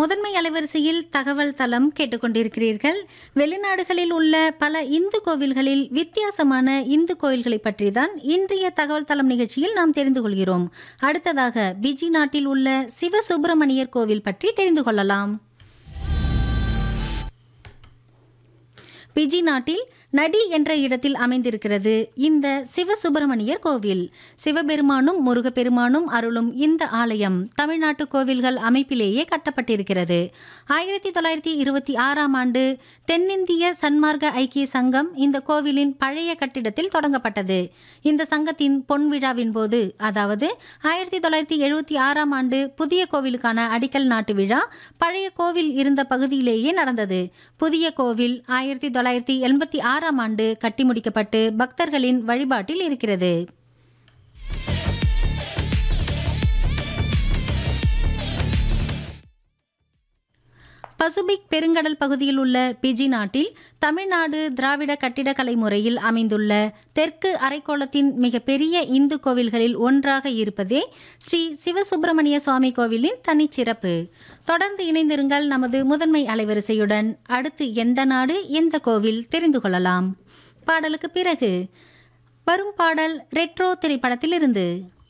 முதன்மை அலைவரிசையில் தகவல் தளம் கேட்டுக்கொண்டிருக்கிறீர்கள் வெளிநாடுகளில் உள்ள பல இந்து கோவில்களில் வித்தியாசமான இந்து கோயில்களை பற்றி தான் இன்றைய தகவல் தளம் நிகழ்ச்சியில் நாம் தெரிந்து கொள்கிறோம் அடுத்ததாக பிஜி நாட்டில் உள்ள சிவசுப்பிரமணியர் கோவில் பற்றி தெரிந்து கொள்ளலாம் பிஜி நாட்டில் நடி என்ற இடத்தில் அமைந்திருக்கிறது இந்த சிவசுப்பிரமணியர் கோவில் சிவபெருமானும் முருகப்பெருமானும் அருளும் இந்த ஆலயம் தமிழ்நாட்டு கோவில்கள் அமைப்பிலேயே கட்டப்பட்டிருக்கிறது ஆயிரத்தி தொள்ளாயிரத்தி இருபத்தி ஆறாம் ஆண்டு தென்னிந்திய சன்மார்க்க ஐக்கிய சங்கம் இந்த கோவிலின் பழைய கட்டிடத்தில் தொடங்கப்பட்டது இந்த சங்கத்தின் பொன் விழாவின் போது அதாவது ஆயிரத்தி தொள்ளாயிரத்தி எழுபத்தி ஆறாம் ஆண்டு புதிய கோவிலுக்கான அடிக்கல் நாட்டு விழா பழைய கோவில் இருந்த பகுதியிலேயே நடந்தது புதிய கோவில் ஆயிரத்தி தொள்ளாயிரத்தி எண்பத்தி ஆறாம் ஆண்டு கட்டி முடிக்கப்பட்டு பக்தர்களின் வழிபாட்டில் இருக்கிறது பசுபிக் பெருங்கடல் பகுதியில் உள்ள பிஜி நாட்டில் தமிழ்நாடு திராவிட கட்டிடக்கலை முறையில் அமைந்துள்ள தெற்கு அரைக்கோளத்தின் மிகப்பெரிய இந்து கோவில்களில் ஒன்றாக இருப்பதே ஸ்ரீ சிவசுப்பிரமணிய சுவாமி கோவிலின் தனிச்சிறப்பு தொடர்ந்து இணைந்திருங்கள் நமது முதன்மை அலைவரிசையுடன் அடுத்து எந்த நாடு எந்த கோவில் தெரிந்து கொள்ளலாம் பாடலுக்கு பிறகு வரும் பாடல் ரெட்ரோ திரைப்படத்திலிருந்து